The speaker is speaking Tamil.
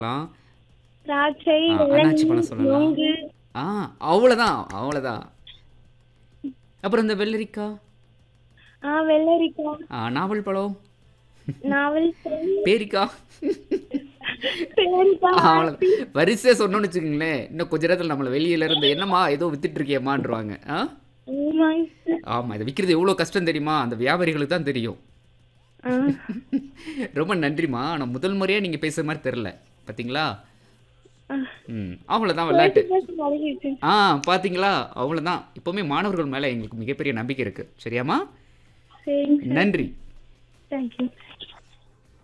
சொல்லலாம். திராட்சை, ஆ, அன்னாச்சி பழம் இளநீர், சொல்லலாம். நுங்கு, ஆ அவ்வளோதான் அவ்வளோதான் அப்புறம் இந்த வெள்ளரிக்காய் ஆ வெள்ளரிக்காய், ஆ, நாவல் பழம் நாவல் பழம், பேரிக்காய் பேரிக்காய், அவ்வளோ வரிசையாக சொன்னோன்னு வச்சுக்கோங்களேன் இன்னும் கொஞ்ச நேரத்தில் நம்மளை வெளியில இருந்து என்னம்மா ஏதோ வித்துட்டு இருக்கியம்மான்றாங்க ஆ ஆமாங்க சார். ஆமாம் இதை விற்கிறது எவ்வளோ கஷ்டம் தெரியுமா அந்த வியாபாரிகளுக்கு தான் தெரியும் ஆ, ரொம்ப நன்றிம்மா ஆனால் முதல் முறையாக நீங்கள் பேசுகிற மாதிரி தெரில பார்த்தீங்களா ஆ. ம் அவ்வளோதான் விளையாட்டு பேச பழகிடுச்சு. ஆ பார்த்தீங்களா அவ்வளோதான் இப்போவுமே மாணவர்கள் மேலே எங்களுக்கு மிகப்பெரிய நம்பிக்கை இருக்குது சரியாம்மா சரிங்க சார். நன்றி தேங்க்யூ